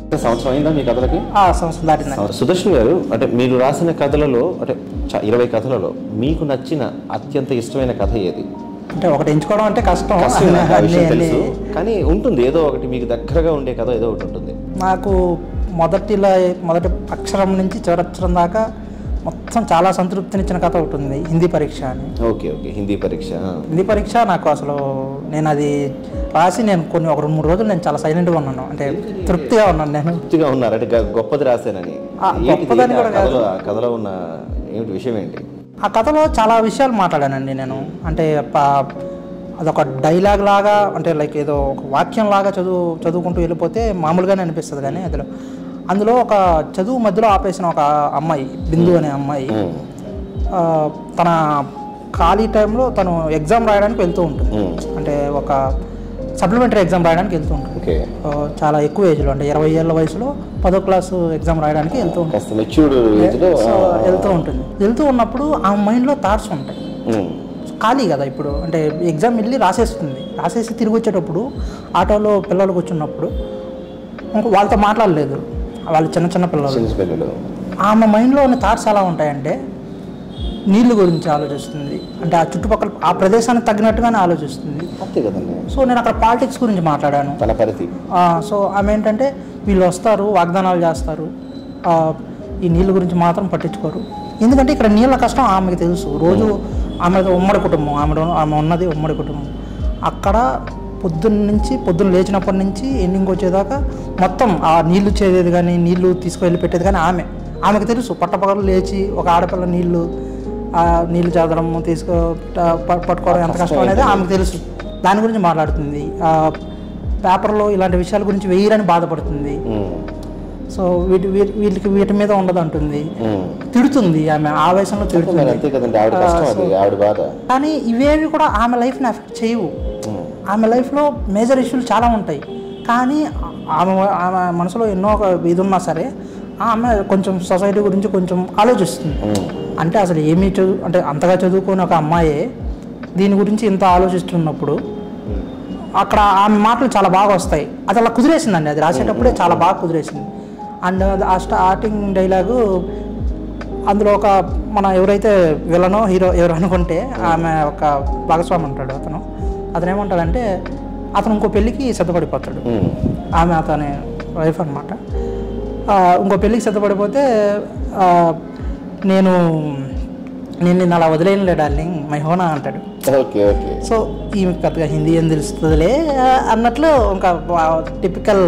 సంవత్సరం అయిందా మీ కథలకి ఆ సంవత్సరం దాటిందండి సుదర్శన్ గారు అంటే మీరు రాసిన కథలలో అంటే చ- ఇరవై కథలలో మీకు నచ్చిన అత్యంత ఇష్టమైన కథ ఏది అంటే ఒకటి ఎంచుకోవడం అంటే కష్టం కష్టం నాకు ఆ విషయం అన్ని- తెలుసు అన్ని- కానీ ఉంటుంది ఏదో ఒకటి మీకు దగ్గరగా ఉండే కథ ఏదో ఒకటి ఉంటుంది నాకు మొదటిలో మొదటి అక్షరం నుంచి చివరి అక్షరం దాకా మొత్తం చాలా సంతృప్తినిచ్చిన కథ ఒకటి ఉంది హిందీ పరీక్ష అని ఓకే ఓకే హిందీ పరీక్ష ఆ. హిందీ పరీక్ష నాకు అసలు నేను అది రాసి నేను కొన్ని ఒక రెండు మూడు రోజులు నేను చాలా సైలెంట్గా ఉన్నాను అంటే తృప్తిగా ఉన్నాను నేను తృప్తిగా ఉన్నారు అంటే గ- గొప్పది రాశానని ఆ, ఏంటిది? గొప్పదని ఆ కూడా కాదు. కథలో ఆ కథలో ఉన్న ఏమిటి విషయం ఏంటి ఆ కథలో చాలా విషయాలు మాట్లాడానండి నేను అంటే ప- అదొక డైలాగ్ లాగా అంటే లైక్ ఏదో ఒక వాక్యం లాగా చదువు చదువుకుంటూ వెళ్ళిపోతే మామూలుగానే అనిపిస్తుంది కానీ అందులో అందులో ఒక చదువు మధ్యలో ఆపేసిన ఒక అమ్మాయి బిందు అనే అమ్మాయి ఉమ్, ఆ, తన ఖాళీ టైంలో తను ఎగ్జామ్ రాయడానికి వెళ్తూ ఉంటుంది ఉమ్, అంటే ఒక సప్లిమెంటరీ ఎగ్జామ్ రాయడానికి వెళ్తూ ఉంటుంది ఓకే ఆ, చాలా ఎక్కువ ఏజ్లో అంటే ఇరవై ఏళ్ళ వయసులో పదో క్లాసు ఎగ్జామ్ రాయడానికి వెళ్తూ ఉంటుంది కాస్త మెచ్యూర్డ్ ఏజ్లో సో వెళ్తూ ఉంటుంది వెళ్తూ ఉన్నప్పుడు ఆ మైండ్లో థాట్స్ ఉంటాయి ఉమ్, ఖాళీ కదా ఇప్పుడు అంటే ఎగ్జామ్ వెళ్ళి రాసేస్తుంది రాసేసి తిరిగి వచ్చేటప్పుడు ఆటోలో పిల్లలు కూర్చున్నప్పుడు ఇంకో వాళ్ళతో మాట్లాడలేదు వాళ్ళు చిన్న చిన్న పిల్లలు చిన్న పిల్లలు ఆమె మైండ్లో ఉన్న థాట్స్ ఎలా ఉంటాయంటే నీళ్ళు గురించి ఆలోచిస్తుంది అంటే ఆ చుట్టుపక్కల ఆ ప్రదేశానికి తగినట్టుగానే ఆలోచిస్తుంది అంతే కదండి సో నేను అక్కడ పాలిటిక్స్ గురించి మాట్లాడాను తన పరిధి ఆ, సో ఆమె ఏంటంటే వీళ్ళు వస్తారు వాగ్దానాలు చేస్తారు ఆ, ఈ నీళ్ళ గురించి మాత్రం పట్టించుకోరు ఎందుకంటే ఇక్కడ నీళ్ళ కష్టం ఆమెకి తెలుసు రోజు ఆమె ఉమ్మడి కుటుంబం ఆమె ఆమె ఉన్నది ఉమ్మడి కుటుంబం అక్కడ పొద్దున్న నుంచి పొద్దున్న లేచినప్పటి నుంచి ఎండింగ్ వచ్చేదాకా మొత్తం ఆ నీళ్లు చేసేది కానీ నీళ్లు తీసుకువెళ్ళి పెట్టేది కానీ ఆమె ఆమెకు తెలుసు పట్టపగలు లేచి ఒక ఆడపిల్ల నీళ్లు ఆ నీళ్లు చదవడం తీసుకో ప- పట్టుకోవడం ఎంత కష్టం అనేది ఆమెకు తెలుసు దాని గురించి మాట్లాడుతుంది ఆ, పేపర్లో ఇలాంటి విషయాల గురించి వేయరని బాధపడుతుంది ఉమ్, సో వీటి వీటి- వీటికి వీటి మీద ఉండదు అంటుంది ఉమ్. తిడుతుంది ఆమె ఆవేశంలో మరి తిడుతుంది అంతే కదండి ఆవిడ కష్టం అది ఆవిడ బాధ కానీ ఇవేవి కూడా ఆమె లైఫ్ని ఎఫెక్ట్ చేయవు ఉమ్, ఆమె లైఫ్లో మేజర్ ఇష్యూలు చాలా ఉంటాయి కానీ ఆమె ఆమె మనసులో ఎన్నో ఒక ఇది ఉన్నా సరే ఆమె కొంచెం సొసైటీ గురించి కొంచెం ఆలోచిస్తుంది ఉమ్, అంటే అసలు ఏమీ చదువు అంటే అంతగా చదువుకుని ఒక అమ్మాయే దీని గురించి ఇంత ఆలోచిస్తున్నప్పుడు ఉమ్. అక్కడ ఆమె మాటలు చాలా బాగా వస్తాయి అది అలా కుదిరేసిందండి అది రాసేటప్పుడే చాలా బాగా కుదిరేసింది అండ్ ఆ స్టార్టింగ్ డైలాగు అందులో ఒక మన ఎవరైతే విలనో హీరో ఎవరు అనుకుంటే ఆమె ఒక భాగస్వామి ఉంటాడు అతను అతను ఏమంటాడంటే అతను ఇంకో పెళ్ళికి సిద్ధపడిపోతాడు ఉమ్, ఆమె అతని వైఫ్ అనమాట ఇంకో పెళ్ళికి సిద్ధపడిపోతే ఆ, నేను నేను నిన్ను అలా వదిలేయనులే డార్లింగ్ మై హోనా అంటాడు ఓకే ఓకే సో ఈమె పెద్దగా హిందీ ఏం తెలుస్తుందిలే ఆ, అన్నట్లు ఇంకా టిపికల్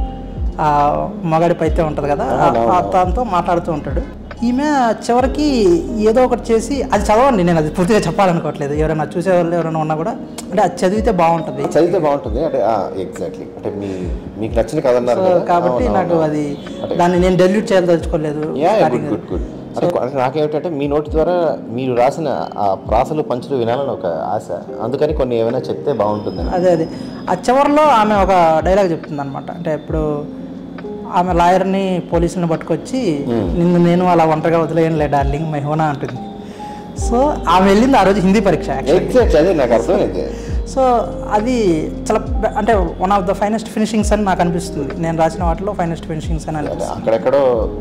మగాడి పైతే ఉంటుంది కదా ఆ- ఆ తనతో మాట్లాడుతూ ఉంటాడు ఈమె చివరికి ఏదో ఒకటి చేసి అది చదవండి నేను అది పూర్తిగా చెప్పాలనుకోవట్లేదు ఎవరైనా చూసేవాళ్ళు ఎవరైనా ఉన్నా కూడా అంటే అది చదివితే బాగుంటుంది చదివితే బాగుంటుంది అంటే ఎగ్జాక్ట్లీ అంటే మీ మీకు నచ్చిన కథ అన్నారు కదా కాబట్టి అవును, నాకు అవును. అది దాన్ని నేను డెల్యూట్ చేయదలుచుకోలేదు యా గుడ్ గుడ్ గుడ్ అంటే అంటే నాకేమిటంటే మీ నోటి ద్వారా మీరు రాసిన ఆ ప్రాసలు పంచులు వినాలని ఒక ఆశ అందుకని కొన్ని ఏమైనా చెప్తే బాగుంటుందని అదే అదే ఆ చివరిలో ఆమె ఒక డైలాగ్ చెప్తుంది అనమాట అంటే ఇప్పుడు ఆమె లాయర్ని పోలీసుని పట్టుకొచ్చి నిన్ను నేను అలా ఒంటరిగా వదిలేయనులే డార్లింగ్ మై హోనా అంటుంది సో ఆమె వెళ్ళింది ఆ రోజు హిందీ పరీక్ష యాక్చువల్లీ ఎగ్జాక్ట్ అదే నాకు అర్థమైంది సో అది చాలా బె- అంటే one of the finest finishings అని నాకు అనిపిస్తుంది నేను రాసిన వాటిలో ఫైనెస్ట్ ఫినిషింగ్స్ అని అంటే అనిపిస్తుంది అక్కడెక్కడో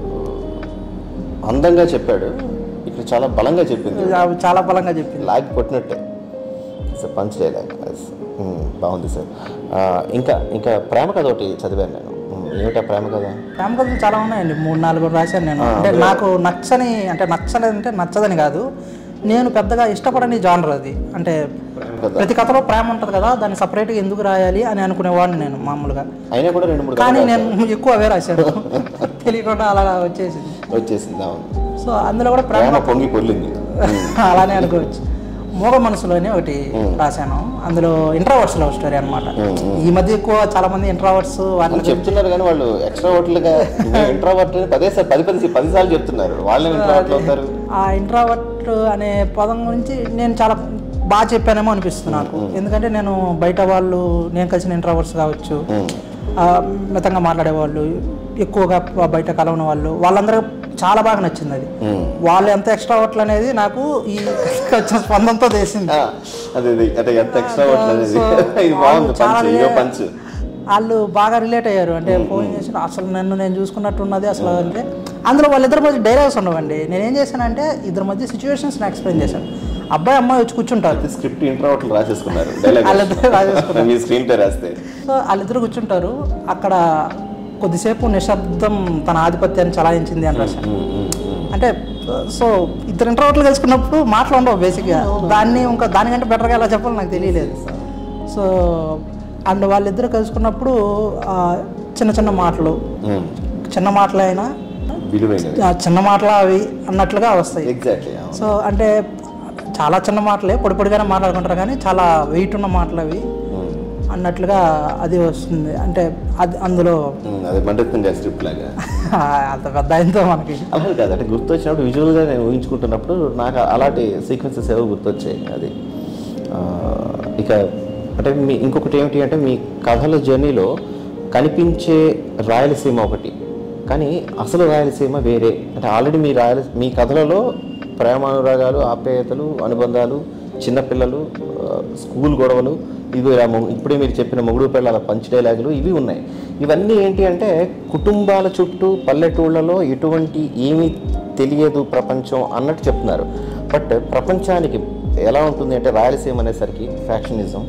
అందంగా చెప్పాడు ఇక్కడ చాలా బలంగా చెప్పింది అది చాలా బలంగా చెప్పింది లాగి కొట్టినట్టే సార్ పంచ్ డైలాగ్ బాగుంది సార్ ఆ, ఇంకా ఇంకా ప్రేమ కథ ఒకటి చదివాను నేను ఉమ్, ఏమిటా ప్రేమ కథ ప్రేమ కథలు చాలా ఉన్నాయండి మూడు నాలుగు రాశాను నేను అంటే నాకు నచ్చని అంటే నచ్చలేదు అంటే నచ్చదని కాదు నేను పెద్దగా ఇష్టపడని జానర్ అది అంటే ప్రేమ కథ ప్రతి కథలో ప్రేమ ఉంటుంది కదా దాన్ని సపరేట్గా ఎందుకు రాయాలి అని అనుకునేవాడిని నేను మామూలుగా అయినా కూడా రెండు మూడు కానీ కథలు నేను ఎక్కువ అవే రాశాను తెలియకుండా అలా వచ్చేసింది వచ్చేసింది అవును సో అందులో కూడా ప్రేమ ప్రేమ పొంగి పొల్లింది అలానే అనుకోవచ్చు మోగ మనసులోనే ఒకటి రాశాను అందులో ఇంట్రావర్డ్స్ లవ్ స్టోరీ అనమాట ఈ మధ్య ఎక్కువ చాలా మంది ఇంట్రావర్డ్స్ వాటిని వాళ్ళు చెప్తున్నారు కానీ వాళ్ళు ఎక్స్ట్రా ఓట్లుగా ఇంట్రావర్ట్ పదే సార్ పది పది పది సార్లు చెప్తున్నారు వాళ్ళే ఇంట్రావర్ట్లు అవుతారు ఆ ఇంట్రావర్ట్ అనే పదం గురించి నేను చాలా బాగా చెప్పానేమో అనిపిస్తుంది నాకు ఎందుకంటే నేను బయట వాళ్ళు నేను కలిసిన ఇంట్రావర్ట్స్ కావచ్చు ఆ, మితంగా మాట్లాడేవాళ్ళు ఎక్కువగా బయట కలవని వాళ్ళు వాళ్ళందరూ చాలా బాగా నచ్చింది అది వాళ్ళు ఎంత ఎక్స్ట్రావర్ట్లు అనేది నాకు ఈ వచ్చిన స్పందనతో తెలిసింది ఆ, అదే అదే అంటే ఎంత ఎక్స్ట్రా ఓట్లు అనేది సో ఇది బాగుంది చాలా పంచ్ ఇదో రిలే- పంచ్ వాళ్ళు బాగా రిలేట్ అయ్యారు అంటే ఫోన్ చేసి సిచ్యువేషన్ అసలు నన్ను నేను చూసుకున్నట్టు ఉన్నది అసలు అంటే అందులో వాళ్ళిద్దరి మధ్య డైలాగ్స్ ఉండవండి నేను ఏం చేశానంటే ఇద్దరి మధ్య సిచ్యువేషన్స్ని ఎక్స్ప్లెయిన్ చేశాను అబ్బాయి అమ్మాయి వచ్చి కూర్చుంటారు స్క్రిప్ట్ ఇంట్రోట్లు రాసేసుకున్నారు డైలాగ్ వాళ్ళిద్దరూ రాసేసుకున్నారు. మీ స్క్రీన్ పే రాస్తే సో వాళ్ళిద్దరు కూర్చుంటారు అక్కడ కొద్దిసేపు నిశ్శబ్దం తన ఆధిపత్యాన్ని చలాయించింది అని రాశాను ఉమ్, ఉమ్, ఉమ్. అంటే సో ఇద్దరు ఇంటర్వ్యూలు కలుసుకున్నప్పుడు మాటలు ఉండవు బేసిక్గా దాన్ని ఇంకా దానికంటే బెటర్గా ఎలా చెప్పాలో నాకు తెలియలేదు సో అండ్ వాళ్ళిద్దరు కలుసుకున్నప్పుడు ఆ, చిన్న చిన్న మాటలు ఉమ్. చిన్న మాటలు అయినా విలువైనది ఆ, చిన్న మాటలు అవి అన్నట్లుగా వస్తాయి ఎగ్జాక్ట్లీ సో అంటే చాలా చిన్న మాటలే పొడి పొడిగానే మాట్లాడుకుంటారు కానీ చాలా వెయిట్ ఉన్న మాటలు అవి అన్నట్లుగా అది వస్తుంది అంటే అది అందులో అది మండుతుంది స్క్రిప్ట్ లాగా అంత పెద్ద ఆయనతో మనకి అలా కాదు అంటే గుర్తొచ్చినప్పుడు విజువల్గా నేను ఊహించుకుంటున్నప్పుడు నాకు అలాంటి సీక్వెన్సెస్ ఏవో గుర్తొచ్చాయి అది ఆ, ఇక అంటే మీ ఇంకొకటి ఏమిటి అంటే మీ కథల జర్నీలో కనిపించే రాయలసీమ ఒకటి కానీ అసలు రాయలసీమ వేరే అంటే ఆల్రెడీ మీ రాయల మీ కథలలో ప్రేమానురాగాలు ఆప్యాయతలు అనుబంధాలు చిన్నపిల్లలు ఆ, స్కూల్ గొడవలు ఇవి ఇలా మొ- ఇప్పుడే మీరు చెప్పిన మొగుడు పిల్లల పంచ్ డైలాగులు ఇవి ఉన్నాయి ఇవన్నీ ఏంటి అంటే కుటుంబాల చుట్టూ పల్లెటూళ్ళలో ఎటువంటి ఏమీ తెలియదు ప్రపంచం అన్నట్టు చెప్తున్నారు బట్ ప్రపంచానికి ఎలా ఉంటుంది అంటే రాయలసీమ అనేసరికి ఫ్యాక్షనిజం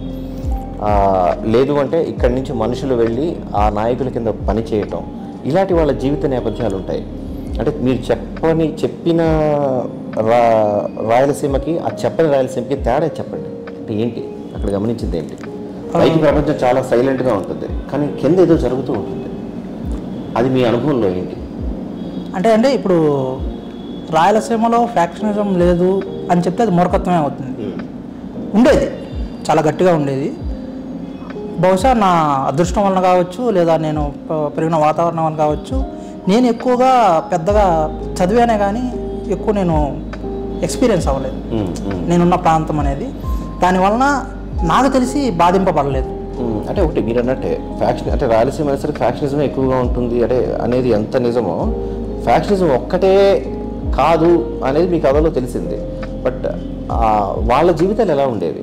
లేదు అంటే ఇక్కడి నుంచి మనుషులు వెళ్ళి ఆ నాయకుల కింద పని చేయటం ఇలాంటి వాళ్ళ జీవిత నేపథ్యాలు ఉంటాయి అంటే మీరు చెప్పని చెప్పిన రా రాయలసీమకి ఆ చెప్పని రాయలసీమకి తేడా చెప్పండి అంటే ఏంటి అక్కడ గమనించింది ఏంటి పైకి ప్రపంచం చాలా సైలెంట్గా ఉంటుంది కానీ కింద ఏదో జరుగుతూ ఉంటుంది అది మీ అనుభవంలో ఏంటి అంటే అంటే ఇప్పుడు రాయలసీమలో ఫ్యాక్షనిజం లేదు అని చెప్తే అది మూర్ఖత్వమే అవుతుంది ఉండేది చాలా గట్టిగా ఉండేది బహుశా నా అదృష్టం వలన కావచ్చు లేదా నేను ప- పెరిగిన వాతావరణం వలన కావచ్చు నేను ఎక్కువగా పెద్దగా చదివానే కానీ ఎక్కువ నేను ఎక్స్పీరియన్స్ అవ్వలేదు ఉమ్, ఉమ్, నేనున్న ప్రాంతం అనేది దానివలన నాకు తెలిసి బాధింపబడలేదు ఉమ్. అంటే ఒకటి మీరు అన్నట్టే ఫ్యాక్షన్ అంటే రాయలసీమ అనేసరికి ఫ్యాక్షనిజం ఎక్కువగా ఉంటుంది అంటే అనేది ఎంత నిజమో ఫ్యాక్షనిజం ఒక్కటే కాదు అనేది మీ కథలో తెలిసింది బట్ వాళ్ళ జీవితాలు ఎలా ఉండేవి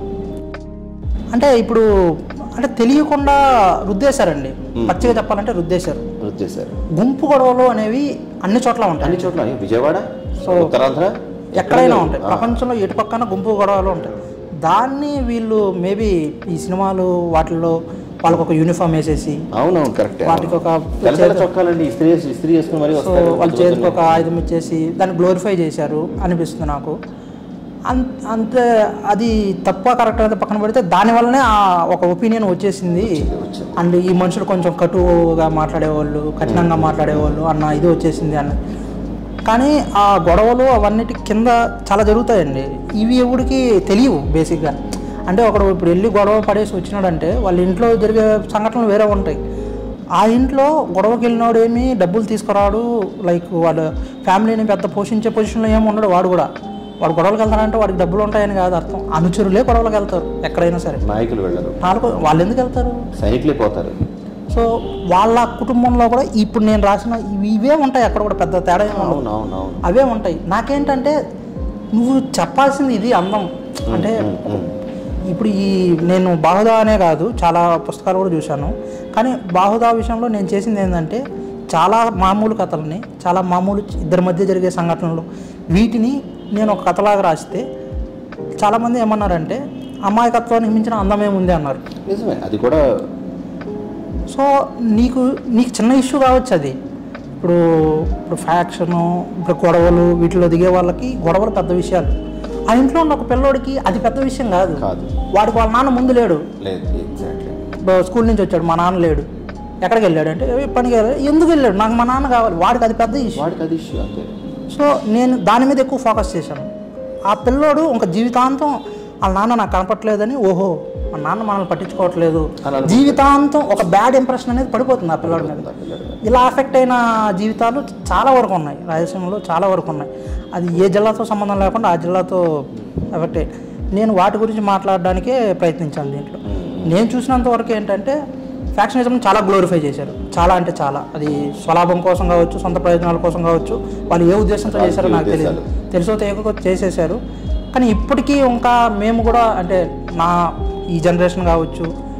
అంటే ఇప్పుడు అంటే తెలియకుండా రుద్దేశారండి పచ్చిగా చెప్పాలంటే రుద్దేశారు వృద్ధి చేశారు గుంపు గొడవలు అనేవి అన్ని చోట్ల ఉంటాయి అన్ని చోట్ల విజయవాడ సో- ఉత్తరాంధ్ర ఎక్కడైనా ఉంటాయి ప్రపంచంలో ఎటు పక్కన గుంపు గొడవలు ఉంటాయి దాన్ని వీళ్ళు మేబీ ఈ సినిమాలు వాటిల్లో వాళ్ళకు ఒక యూనిఫామ్ వేసేసి అవునవును కరెక్ట్ వాటికి ఒక తెల్ల తెల్ల చొక్కాలండి ఇస్త్రీ చేసి- ఇస్త్రీ చేసుకుని మరీ సో వస్తారు వాళ్ళ చేతికి ఒక ఆయుధం ఇచ్చేసి దాన్ని గ్లోరిఫై చేశారు అనిపిస్తుంది నాకు అంత అంతే అది తప్ప కరెక్ట్ అయితే పక్కన పెడితే దానివల్లనే ఆ ఒక ఒపీనియన్ వచ్చేసింది వచ్చింది. అండ్ ఈ మనుషులు కొంచెం కటువుగా మాట్లాడేవాళ్ళు కఠినంగా మాట్లాడేవాళ్ళు అన్న ఇది వచ్చేసింది అన్న కానీ ఆ గొడవలు అవన్నిటి కింద చాలా జరుగుతాయండి ఇవి ఎవడికి తెలియవు బేసిక్గా అంటే ఒకడు ఇప్పుడు వెళ్ళి గొడవ పడేసి వచ్చినాడంటే వాళ్ళ ఇంట్లో జరిగే సంఘటనలు వేరే ఉంటాయి ఆ ఇంట్లో గొడవకి వెళ్ళినోడు ఏమి డబ్బులు తీసుకురాడు లైక్ వాళ్ళ ఫ్యామిలీని పెద్ద పోషించే పొజిషన్లో ఏమి ఉండడు వాడు కూడా వాడు గొడవలకు వెళ్తాడంటే వాడికి డబ్బులు ఉంటాయని కాదు అర్థం అనుచరులే గొడవలకు వెళ్తారు ఎక్కడైనా సరే నాయకులు వెళ్ళరు నాలుగు వాళ్ళు ఎందుకు వెళ్తారు సైనికులే పోతారు సో వాళ్ళ కుటుంబంలో కూడా ఇప్పుడు నేను రాసిన ఇవి ఇవే ఉంటాయి అక్కడ కూడా పెద్ద తేడా ఏమి ఉండదు అవును అవును అవును అవే ఉంటాయి నాకేంటంటే నువ్వు చెప్పాల్సింది ఇది అందం అంటే ఉమ్. ఇప్పుడు ఈ నేను బాహుదా అనే కాదు చాలా పుస్తకాలు కూడా చూశాను కానీ బాహుదా విషయంలో నేను చేసింది ఏంటంటే చాలా మామూలు కథలని చాలా మామూలు ఇద్దరి మధ్య జరిగే సంఘటనలు వీటిని నేను ఒక కథలాగా రాస్తే చాలామంది ఏమన్నారంటే అమాయకత్వానికి మించిన అందమేముంది అన్నారు నిజమే అది కూడా సో నీకు నీకు చిన్న ఇష్యూ కావచ్చు అది ఇప్పుడు ఇప్పుడు ఫ్యాక్షను ఇప్పుడు గొడవలు వీటిలో దిగే వాళ్ళకి గొడవలు పెద్ద విషయాలు ఆ ఇంట్లో ఉన్న ఒక పిల్లోడికి అది పెద్ద విషయం కాదు కాదు వాడికి వాళ్ళ నాన్న ముందు లేడు లేదు ఎగ్జాక్ట్లీ బ- స్కూల్ నుంచి వచ్చాడు మా నాన్న లేడు ఎక్కడికి వెళ్ళాడు అంటే "ఏ, పనికి వెళ్ళాడు ఎందుకు వెళ్ళాడు నాకు మా నాన్న కావాలి వాడికి అది పెద్ద ఇష్యూ వాడికి అది ఇష్యూ అంతే సో నేను దాని మీద ఎక్కువ ఫోకస్ చేశాను ఆ పిల్లోడు ఒక జీవితాంతం వాళ్ళ నాన్న నాకు కనపట్లేదని ఓహో మా నాన్న మనల్ని పట్టించుకోవట్లేదు అని అనుకుంటాడు. జీవితాంతం ఒక బ్యాడ్ ఇంప్రెషన్ అనేది పడిపోతుంది ఆ పిల్లోడి మీద ఆ పిల్లడు. ఇలా అఫెక్ట్ అయిన జీవితాలు చాలా వరకు ఉన్నాయి రాయలసీమలో చాలా వరకు ఉన్నాయి అది ఏ జిల్లాతో సంబంధం లేకుండా ఆ జిల్లాతో ఎఫెక్ట్ అయ్యి నేను వాటి గురించి మాట్లాడడానికే ప్రయత్నించాను దీంట్లో నేను చూసినంత వరకు ఏంటంటే ఫ్యాక్షనిజం చాలా గ్లోరిఫై చేశారు చాలా అంటే చాలా అది స్వలాభం కోసం కావచ్చు సొంత ప్రయోజనాల కోసం కావచ్చు వాళ్ళు ఏ ఉద్దేశంతో చేశారో నాకు తెలియదు తెలుసో తెలియకో చేసేసారు కానీ ఇప్పటికీ ఇంకా మేము కూడా అంటే నా ఈ జనరేషన్ కావచ్చు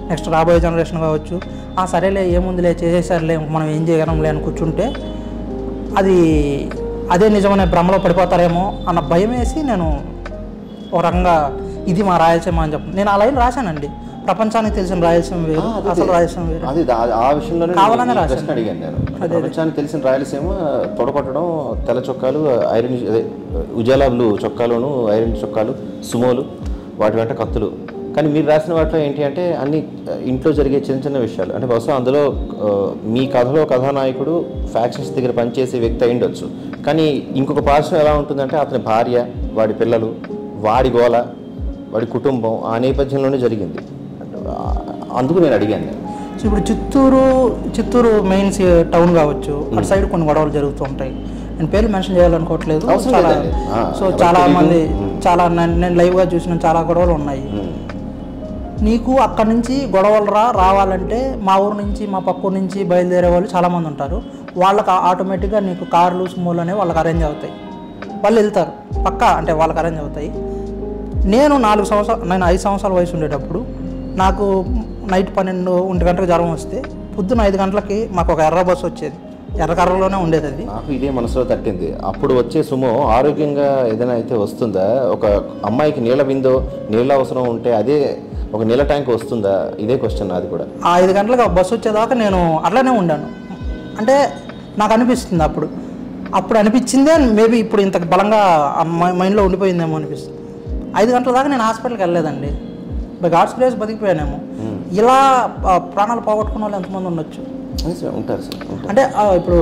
నెక్స్ట్ రాబోయే జనరేషన్ కావచ్చు ఆ సరేలే ఏముందిలే చేసేసారులే మనం ఏం చేయగలంలే అని కూర్చుంటే అది అదే నిజమనే భ్రమలో పడిపోతారేమో అన్న భయం వేసి నేను ఒక రకంగా ఇది మా రాయలసీమ అని చెప్పను నేను ఆ లైన్ రాశానండి ప్రపంచానికి తెలిసిన రాయలసీమ వేరు ఆ, అదే. అసలు రాయలసీమ వేరు అది దా- ఆ విషయంలోనే కావాలనే నేను ఈ రాశాను. ప్రశ్న అడిగాను నేను అంటే ప్రపంచానికి తెలిసిన రాయలసీమ తొడగొట్టడం తెల్ల చొక్కాలు ఐరన్ అదే ఉజాలా బ్లూ చొక్కాలును ఐరన్ చొక్కాలు సుమోలు వాటి వెంట కత్తులు కానీ మీరు రాసిన వాటిలో ఏంటి అంటే అన్ని ఆ, ఇంట్లో జరిగే చిన్న చిన్న విషయాలు అంటే బహుశా అందులో ఆ, మీ కథలో కథానాయకుడు ఫ్యాక్షన్స్ దగ్గర పనిచేసే వ్యక్తి అయి ఉండొచ్చు కానీ ఇంకొక పార్శ్వం ఎలా ఉంటుందంటే అతని భార్య వాడి పిల్లలు వాడి గోల వాడి కుటుంబం ఆ నేపథ్యంలోనే జరిగింది అంటే, ఆ, అందుకు నేను అడిగాను నేను సో ఇప్పుడు చిత్తూరు చిత్తూరు మెయిన్ టౌన్ కావచ్చు అటు సైడ్ కొన్ని గొడవలు జరుగుతూ ఉంటాయి నేను పేర్లు మెన్షన్ చేయాలనుకోవట్లేదు అవసరం చాలా లేదండి. ఆ, సో ఎవరికి చాలా తెలీదు. మంది మ్మ్. చాలా నేను నేను లైవ్గా చూసిన చాలా గొడవలు ఉన్నాయి ఉమ్. నీకు అక్కడి నుంచి గొడవలు రా రావాలంటే మా ఊరు నుంచి మా పక్క ఊరు నుంచి బయలుదేరే వాళ్ళు చాలామంది ఉంటారు వాళ్ళకి ఆటోమేటిక్గా నీకు కార్లు సుమోలు అనేవి వాళ్ళకి అరేంజ్ అవుతాయి వాళ్ళు వెళ్తారు పక్కా అంటే వాళ్ళకి అరేంజ్ అవుతాయి నేను నాలుగు సంవత్సరాలు నేను ఐదు సంవత్సరాల వయసు ఉండేటప్పుడు నాకు నైట్ పన్నెండు ఒంటి గంటలకు జ్వరం వస్తే పొద్దున్న ఐదు గంటలకి మాకు ఒక ఎర్ర బస్సు వచ్చేది ఎర్రకర్రలోనే ఉండేది అది నాకు ఇదే మనసులో తట్టింది అప్పుడు వచ్చే సుమో ఆరోగ్యంగా ఏదైనా అయితే వస్తుందా ఒక అమ్మాయికి నీళ్ళ విందో నీళ్ళ అవసరం ఉంటే అదే ఒక నీళ్ళ ట్యాంక్ వస్తుందా ఇదే క్వశ్చన్ అది కూడా ఆ ఐదు గంటలకు ఆ బస్సు వచ్చేదాకా నేను అట్లానే ఉండాను అంటే నాకు అనిపిస్తుంది అప్పుడు అప్పుడు అనిపించిందే మేబీ ఇప్పుడు ఇంత బలంగా ఆ మై- మైండ్లో ఉండిపోయిందేమో అనిపిస్తుంది ఐదు గంటల దాకా నేను హాస్పిటల్కి వెళ్ళలేదండి బై గాడ్స్ ప్లేస్ బతికిపోయానేమో ఇలా ఆ, ప్రాణాలు పోగొట్టుకున్న వాళ్ళు ఎంతమంది ఉండొచ్చు నిజమే, ఉంటారు సార్ ఉంటారు అంటే ఆ, ఇప్పుడు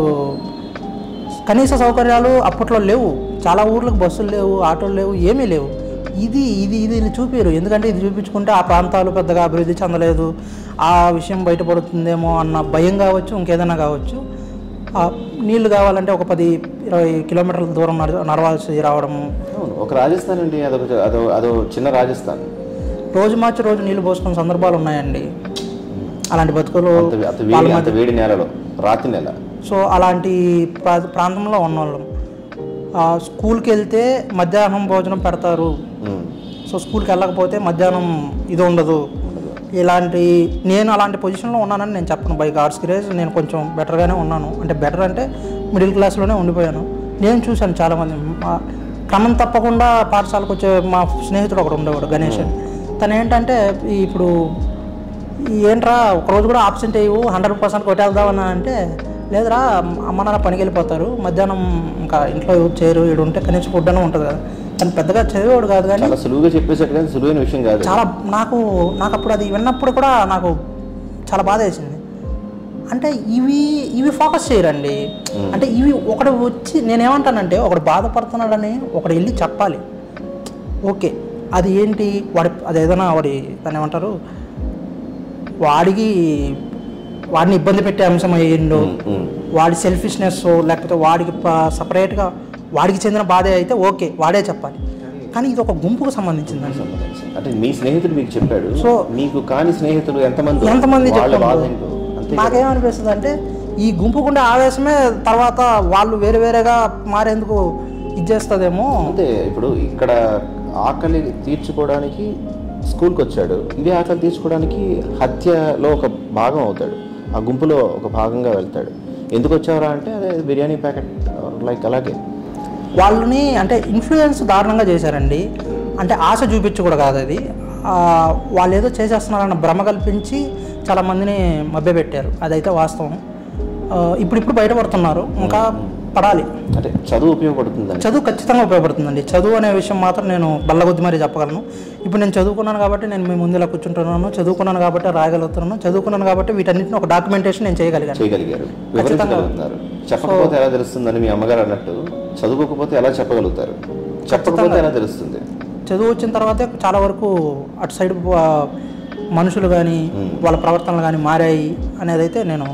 కనీస సౌకర్యాలు అప్పట్లో లేవు చాలా ఊర్లకు బస్సులు లేవు ఆటోలు లేవు ఏమీ లేవు ఇది ఇది ఇది ఇది చూపారు ఎందుకంటే ఇది చూపించుకుంటే ఆ ప్రాంతాలు పెద్దగా అభివృద్ధి చెందలేదు ఆ విషయం బయటపడుతుందేమో అన్న భయం కావచ్చు ఇంకేదైనా కావచ్చు ఆ, నీళ్లు కావాలంటే ఒక పది ఇరవై కిలోమీటర్ల దూరం నడ నడవాల్సి రావడము అవును ఒక రాజస్థాన్ అండి అదొక అదో అదో చిన్న రాజస్థాన్ రోజు మార్చి రోజు నీళ్లు పోసుకున్న సందర్భాలు ఉన్నాయండి అలాంటి బతుకులు అంత అంత వేడి అంత వేడి నేలలో రాతి నెల సో అలాంటి ప్రా ప్రాంతంలో ఉన్నవాళ్ళం ఆ, స్కూల్కి వెళ్తే మధ్యాహ్నం భోజనం పెడతారు ఉమ్. సో స్కూల్కి వెళ్ళకపోతే మధ్యాహ్నం ఇది ఉండదు ఇలాంటి నేను అలాంటి పొజిషన్లో ఉన్నానని నేను చెప్పను బై గాడ్స్ గ్రేజ్ నేను కొంచెం బెటర్గానే ఉన్నాను అంటే బెటర్ అంటే మిడిల్ క్లాస్లోనే ఉండిపోయాను నేను చూశాను చాలామంది మా క్రమం తప్పకుండా పాఠశాలకు వచ్చే మా స్నేహితుడు ఒకడు ఉండేవాడు గణేష్ అని. తను ఏంటంటే ఈ ఇప్పుడు ఈ ఏంట్రా ఒకరోజు కూడా ఆబ్సెంట్ అయ్యి హండ్రెడ్ పర్సెంట్ కొట్టేద్దామని అంటే లేదురా అమ్మ నాన్న పనికి వెళ్ళిపోతారు మధ్యాహ్నం ఇంకా ఇంట్లో ఎవరు చేయరు ఈడు ఉంటే కనీసం ఫుడ్ అని ఉంటుంది కదా తను పెద్దగా చదివేవాడు కాదు కానీ చాలా సులువుగా చెప్పేసట్టు కానీ సులువైన విషయం కాదు చాలా నాకు నాకు అప్పుడు అది విన్నప్పుడు కూడా నాకు చాలా బాధ వేసింది అంటే ఇవి ఇవి ఫోకస్ చేయరండి అంటే ఇవి ఒకడు వచ్చి నేనేమంటానంటే ఒకడు బాధపడుతున్నాడని ఒకడు వెళ్ళి చెప్పాలి ఓకే అది ఏంటి వాడి అది ఏదైనా వాడి దాన్ని ఏమంటారు వాడికి వాడిని ఇబ్బంది పెట్టే అంశం అయ్యిండు ఉమ్, ఉమ్. వాడి సెల్ఫిష్నెస్ లేకపోతే వాడికి సపరేట్గా వాడికి చెందిన బాధే అయితే ఓకే వాడే చెప్పాలి కానీ ఇది ఒక గుంపుకు సంబంధించిందండి సంబంధించి. అంటే మీ స్నేహితుడు మీకు చెప్పాడు సో- మీకు కాని స్నేహితులు ఎంతమంది ఎంతమంది వాళ్ళ బాధ చెప్తారు ఏంటో అంతే కదా. నాకేమనిపిస్తుంది అంటే ఈ గుంపుకుండే ఆవేశమే తర్వాత వాళ్ళు వేరే వేరేగా మారేందుకు ఇచ్చేస్తుందేమో అంతే ఇప్పుడు ఇక్కడ ఆకలి తీర్చుకోవడానికి స్కూల్కి వచ్చాడు ఇదే ఆకలి తీర్చుకోవడానికి హత్యలో ఒక భాగం అవుతాడు ఆ గుంపులో ఒక భాగంగా వెళ్తాడు ఎందుకు వచ్చావరా అంటే అదే బిర్యానీ ప్యాకెట్ లైక్ అలాగే వాళ్ళని అంటే ఇన్ఫ్లుయెన్స్ దారుణంగా చేశారండి అంటే ఆశ చూపించి కూడా కాదు అది ఆ, వాళ్ళు ఏదో చేసేస్తున్నారన్న భ్రమ కల్పించి చాలా మందిని మభ్యపెట్టారు అదైతే వాస్తవం ఆ, ఇప్పుడిప్పుడు బయటపడుతున్నారు ఇంకా పడాలి అంటే చదువు ఉపయోగపడుతుందని చదువు ఖచ్చితంగా ఉపయోగపడుతుందండి చదువు అనే విషయం మాత్రం నేను బల్లగొద్ది మరీ చెప్పగలను ఇప్పుడు నేను చదువుకున్నాను కాబట్టి నేను మీ ముందు ఇలా కూర్చుంటున్నాను చదువుకున్నాను కాబట్టి రాయగలుగుతున్నాను చదువుకున్నాను కాబట్టి వీటన్నిటిని ఒక డాక్యుమెంటేషన్ నేను చేయగలిగాను చేయగలిగారు వివరించగలుగుతున్నారు చెప్పకపోతే ఎలా తెలుస్తుందని మీ అమ్మగారు అన్నట్టు చదువుకోకపోతే ఎలా చెప్పగలుగుతారు చెప్పకపోతే ఎలా తెలుస్తుంది చదువు వచ్చిన తర్వాతే చాలా వరకు అటు సైడ్ ఆ, మనుషులు కానీ వాళ్ళ ప్రవర్తనలు కానీ మారాయి అనేది అయితే నేను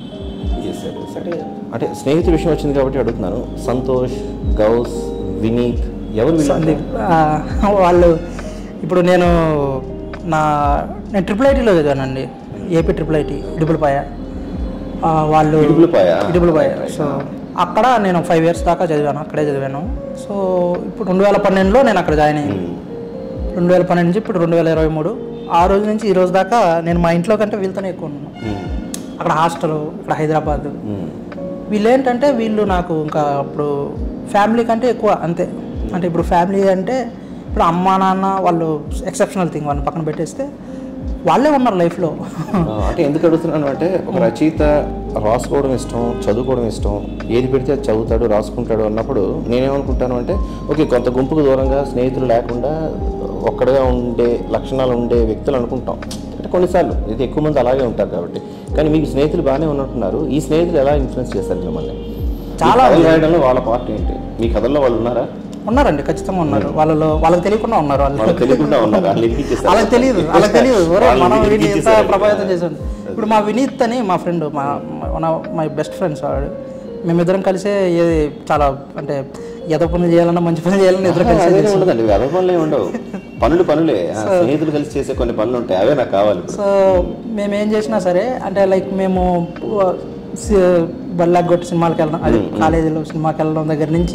అంటే అంటే స్నేహితుల విషయం వచ్చింది కాబట్టి అడుగుతున్నాను సంతోష్ గౌస్ వినీత్ ఎవరు వీళ్ళు సందీప్ ఆ, వాళ్ళు ఇప్పుడు నేను నా నేను ట్రిపుల్ ఐటీలో చదివానండి ఏపీ ట్రిపుల్ ఐటీ ఇడుపులపాయ ఆ, వాళ్ళు ఇడుపులపాయ? ఇడుపులపాయ సో అక్కడ నేను ఫైవ్ ఇయర్స్ దాకా చదివాను అక్కడే చదివాను సో ఇప్పుడు రెండు వేల పన్నెండులో నేను అక్కడ జాయిన్ అయ్యాను ఉమ్. రెండు వేల పన్నెండు నుంచి ఇప్పుడు రెండు వేల ఇరవై మూడు ఆ రోజు నుంచి ఈ రోజు దాకా నేను మా ఇంట్లో కంటే వీళ్ళతోనే ఎక్కువ ఉన్నాను ఉమ్, అక్కడ హాస్టల్ ఇక్కడ హైదరాబాద్ ఉమ్, వీళ్ళు ఏంటంటే వీళ్ళు నాకు ఇంకా అప్పుడు ఫ్యామిలీ కంటే ఎక్కువ అంతే అంటే ఇప్పుడు ఫ్యామిలీ అంటే ఇప్పుడు అమ్మ నాన్న వాళ్ళు ఎక్సెప్షనల్ థింగ్ వాళ్ళని పక్కన పెట్టేస్తే వాళ్ళే ఉన్నారు లైఫ్లో ఆ, అంటే ఎందుకు అడుగుతున్నాను అంటే ఒక రచయిత రాసుకోవడం ఇష్టం చదువుకోవడం ఇష్టం ఏది పెడితే అది చదువుతాడు రాసుకుంటాడు అన్నప్పుడు నేనేమనుకుంటాను అంటే ఓకే కొంత గుంపుకు దూరంగా స్నేహితులు లేకుండా ఒక్కడగా ఉండే లక్షణాలు ఉండే వ్యక్తులు అనుకుంటాం అంటే కొన్నిసార్లు ఇది ఎక్కువ మంది అలాగే ఉంటారు కాబట్టి కానీ మీకు స్నేహితులు బాగానే ఉన్నట్టున్నారు ఈ స్నేహితులు ఎలా ఇన్ఫ్లుయెన్స్ చేస్తారు మిమ్మల్ని చాలా మీ కథలు రాయడంలో వాళ్ళ పార్ట్ ఏంటి మీ కథల్లో వాళ్ళు ఉన్నారా ఉన్నారండి ఖచ్చితంగా ఉన్నారు వాళ్ళలో వాళ్ళకి తెలియకుండా ఉన్నారు వాళ్ళు వాళ్ళకి తెలియకుండా ఉన్నారు వాళ్ళు ఇరికిచ్చేస్తారు. వాళ్ళకి తెలియదు వాళ్ళకి తెలియదు ఎవరో వాళ్ళు మనం వీడిని ఎంత ఇరికిచ్చేస్తారు. ప్రభావితం చేసాం ఇప్పుడు మా వినీత్ అని మా ఫ్రెండ్ మా వన్ మై బెస్ట్ ఫ్రెండ్స్ వాడు మేమిద్దరం కలిసే ఏది చాలా అంటే ఎద పనులు చేయాలన్నా మంచి పనులు చేయాలన్నా ఇద్దరం కలిసే అదేనే ఉండదండి వెధ పనులే ఉండవు పనులు పనులే ఆ, స్నేహితులు కలిసి చేసే కొన్ని పనులు ఉంటాయి అవే నాకు కావాలి ఇప్పుడు. సో మేము ఏం చేసినా సరే అంటే లైక్ మేము బల్లాగొట్టి సినిమాలకు వెళ్ళడం అది కాలేజీలో సినిమాకి వెళ్ళడం దగ్గర నుంచి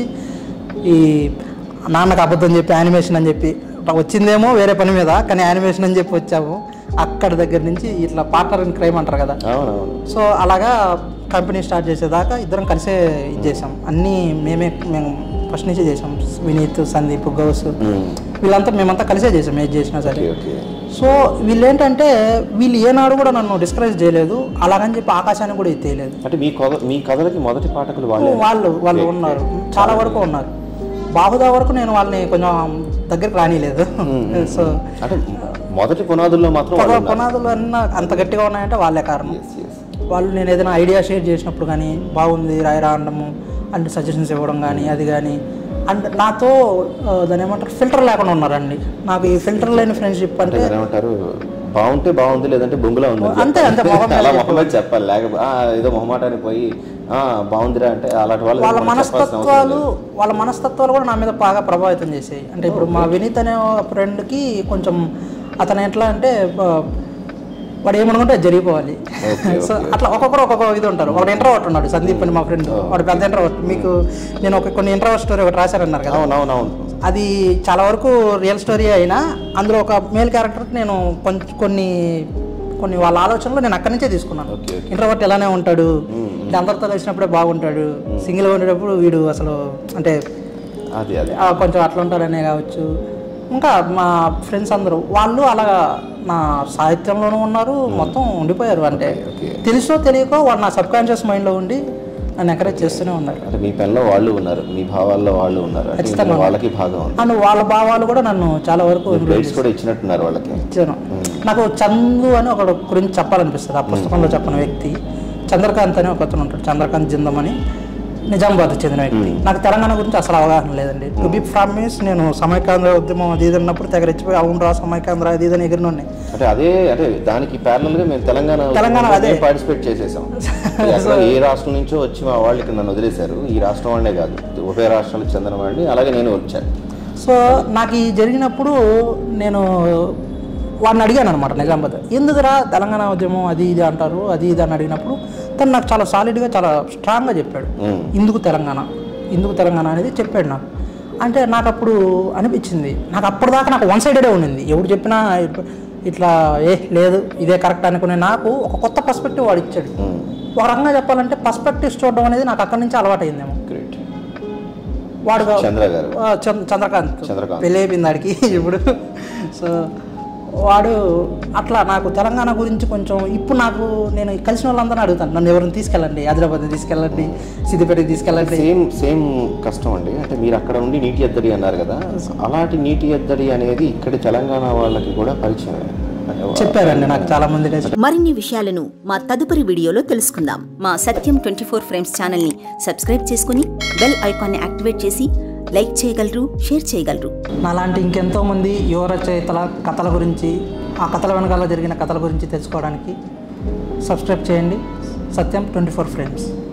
ఈ నాన్నకు అబద్ధం చెప్పి యానిమేషన్ అని చెప్పి వచ్చిందేమో వేరే పని మీద కానీ యానిమేషన్ అని చెప్పి వచ్చాము అక్కడ దగ్గర నుంచి ఇట్లా పార్ట్నర్ ఇన్ క్రైమ్ అంటారు కదా అవునవును సో అలాగా కంపెనీ స్టార్ట్ చేసేదాకా ఇద్దరం కలిసే ఇది చేసాం అన్నీ మేమే మేము ఫస్ట్ నుంచే చేసాం వినీత్ సందీప్ గౌస్ ఉమ్, వీళ్ళంతా మేమంతా కలిసే చేసాం ఏది చేసినా సరే ఓకే ఓకే సో వీళ్ళు ఏంటంటే వీళ్ళు ఏనాడు కూడా నన్ను డిస్కరేజ్ చేయలేదు అలాగని చెప్పి ఆకాశాన్ని కూడా ఎత్తేయలేదు అంటే మీ కథ మీ కథలకి మొదటి పాఠకులు వాళ్ళే వాళ్ళు వాళ్ళు ఉన్నారు చాలా వరకు ఉన్నారు బాహుదా వరకు నేను వాళ్ళని కొంచెం దగ్గరికి రానిలేదు సో అంటే మొదటి పునాదుల్లో మాత్రం వాళ్ళు ఉన్నారు. పునాదులు అన్న అంత గట్టిగా ఉన్నాయంటే వాళ్ళే కారణం Yes, yes. వాళ్ళు నేను ఏదైనా ఐడియా షేర్ చేసినప్పుడు కానీ బాగుంది రాయరా అనడము అంటే సజెషన్స్ ఇవ్వడం కానీ అది కానీ అండ్ నాతో ఆ, దాని ఏమంటారు ఫిల్టర్ లేకుండా ఉన్నారండి నాకు ఈ ఫిల్టర్ లేని ఫ్రెండ్షిప్ అంటే అంటే ఏమంటారు బాగుంటే బాగుంది లేదంటే బొంగులా ఉంది అని అంతే, అంతే, మొహం మీద అలా మొహం మీద చెప్పాలి లేకపోతే ఆ, ఏదో మొహమాటానికి పోయి ఆ బాగుందిరా అంటే అలాంటి వాళ్ళు వాళ్ళ మనం చెప్పాల్సిన అవసరం మనస్తత్వాలు వాళ్ళ మనస్తత్వాలు కూడా నా మీద బాగా ప్రభావితం చేసాయి అంటే ఇప్పుడు మా వినీత్ అనే ఫ్రెండ్కి కొంచెం అతను ఎట్లా అంటే ఆ, వాడు ఏమనుకుంటే అది జరిగిపోవాలి సో అట్లా ఒక్కొక్కరు ఒక్కొక్క ఇది ఉంటారు ఒకడు ఇంటర్వర్ట్ ఉన్నాడు సందీప్ అని మా ఫ్రెండ్ వాడు పెద్ద ఇంటర్వర్ట్ మీకు నేను ఒక కొన్ని ఇంటర్వర్ట్ స్టోరీ ఒకటి రాశారన్నారు కదా అవునవునవును అది చాలా వరకు రియల్ స్టోరీ అయినా అందులో ఒక మేల్ క్యారెక్టర్కి నేను కొంచెం కొన్ని కొన్ని వాళ్ళ ఆలోచనలు నేను అక్కడి నుంచే తీసుకున్నాను ఓకే ఓకే ఇంట్రోవర్ట్ ఎలానే ఉంటాడు అంటే అందరితో కలిసినప్పుడే బాగుంటాడు సింగిల్గా ఉండేటప్పుడు వీడు అసలు అంటే అది అది ఆ, కొంచెం అట్లా ఉంటాడనే కావచ్చు ఇంకా మా ఫ్రెండ్స్ అందరూ వాళ్ళు అలా నా సాహిత్యంలోనూ ఉన్నారు మొత్తం ఉండిపోయారు అంటే ఓకే తెలుసో తెలియకో వాళ్ళు నా సబ్ కాన్షియస్ మైండ్లో ఉండి నన్ను ఎంకరేజ్ చేస్తూనే ఉన్నారు అంటే మీ పెన్లో వాళ్ళు ఉన్నారు మీ భావాల్లో వాళ్ళు ఉన్నారు అంటే ఇందులో వాళ్ళకి భాగం ఉంది అండ్ వాళ్ళ భావాలు కూడా నన్ను చాలా వరకు గైడ్స్ కూడా ఇచ్చినట్టున్నారు వాళ్ళకి ఇచ్చాను నాకు చందు అని ఒకడు గురించి చెప్పాలనిపిస్తుంది ఆ పుస్తకంలో చెప్పిన వ్యక్తి చంద్రకాంత్ అని ఒక అతను ఉంటాడు చంద్రకాంత్ జిందం అని నిజామాబాద్ చెందిన వ్యక్తి నాకు తెలంగాణ గురించి అసలు అవగాహన లేదండి టు బి ఫ్రామిస్ నేను సమైకాంధ్ర ఉద్యమం అది ఇది అన్నప్పుడు తెగ రెచ్చిపోయి అవును రా సమైకాంధ్ర అది ఇది అని ఎగిరినోడిని అంటే అదే అంటే దానికి ప్యారల్ గా మేము తెలంగాణ తెలంగాణ అదే. పార్టిసిపేట్ చేసేసాం ఎక్కడ ఏ రాష్ట్రం నుంచో వచ్చి మా వాళ్ళు ఇక్కడ నన్ను వదిలేశారు ఈ రాష్ట్రం వాళ్ళే కాదు ఉభయ రాష్ట్రాలకు చెందిన వాళ్ళని అలాగే నేను వచ్చాను సో నాకు ఈ జరిగినప్పుడు నేను వాడిని అడిగాను అనమాట నిజామాబాద్ ఎందుకురా తెలంగాణ ఉద్యమం అది ఇది అంటారు అది ఇది అని అడిగినప్పుడు తను నాకు చాలా సాలిడ్గా చాలా స్ట్రాంగ్గా చెప్పాడు ఉమ్. ఇందుకు తెలంగాణ ఇందుకు తెలంగాణ అనేది చెప్పాడు నాకు అంటే నాకు అప్పుడు అనిపించింది నాకు అప్పటిదాకా నాకు వన్ సైడెడే ఉండింది ఎవడు చెప్పినా ఇట్- ఇట్లా ఏ లేదు ఇదే కరెక్ట్ అనుకునే నాకు ఒక కొత్త పర్స్పెక్టివ్ వాడు ఇచ్చాడు ఉమ్, ఒక రకంగా చెప్పాలంటే పర్స్పెక్టివ్స్ చూడడం అనేది నాకు అక్కడి నుంచి అలవాటైందేమో గ్రేట్ వాడు చంద్ర గారు ఆ, చంద్ర- చంద్రకాంత్ చంద్రకాంత్. పెళ్ళి అయిపోయింది ఆడికి ఇప్పుడు సో వాడు అట్లా నాకు తెలంగాణ గురించి కొంచెం ఇప్పుడు నాకు నేను కలిసిన వాళ్ళందరినీ అడుగుతాను నన్ను ఎవరిని తీసుకెళ్ళండి హైదరాబాద్ తీసుకెళ్ళండి సిద్దిపేటకి తీసుకెళ్ళండి సేమ్ సేమ్ కష్టం అండి అంటే మీరు అక్కడ ఉండి నీటి ఎద్దడి అన్నారు కదా అలాంటి నీటి ఎద్దడి అనేది ఇక్కడ తెలంగాణ వాళ్ళకి కూడా పరిచయం చెప్పారండి నాకు చాలా మంది కలిసి మరిన్ని విషయాలను మా తదుపరి వీడియోలో తెలుసుకుందాం మా సత్యం ట్వంటీ ఫోర్ ఫ్రేమ్స్ ఛానల్ని సబ్స్క్రైబ్ చేసుకుని బెల్ ఐకాన్ని యాక్టివేట్ చేసి లైక్ చేయగలరు షేర్ చేయగలరు నాలాంటి ఇంకెంతో మంది యువ రచయితల కథల గురించి ఆ కథల వెనకాల జరిగిన కథల గురించి తెలుసుకోవడానికి సబ్స్క్రైబ్ చేయండి సత్యం ట్వంటీ ఫోర్ ఫ్రేమ్స్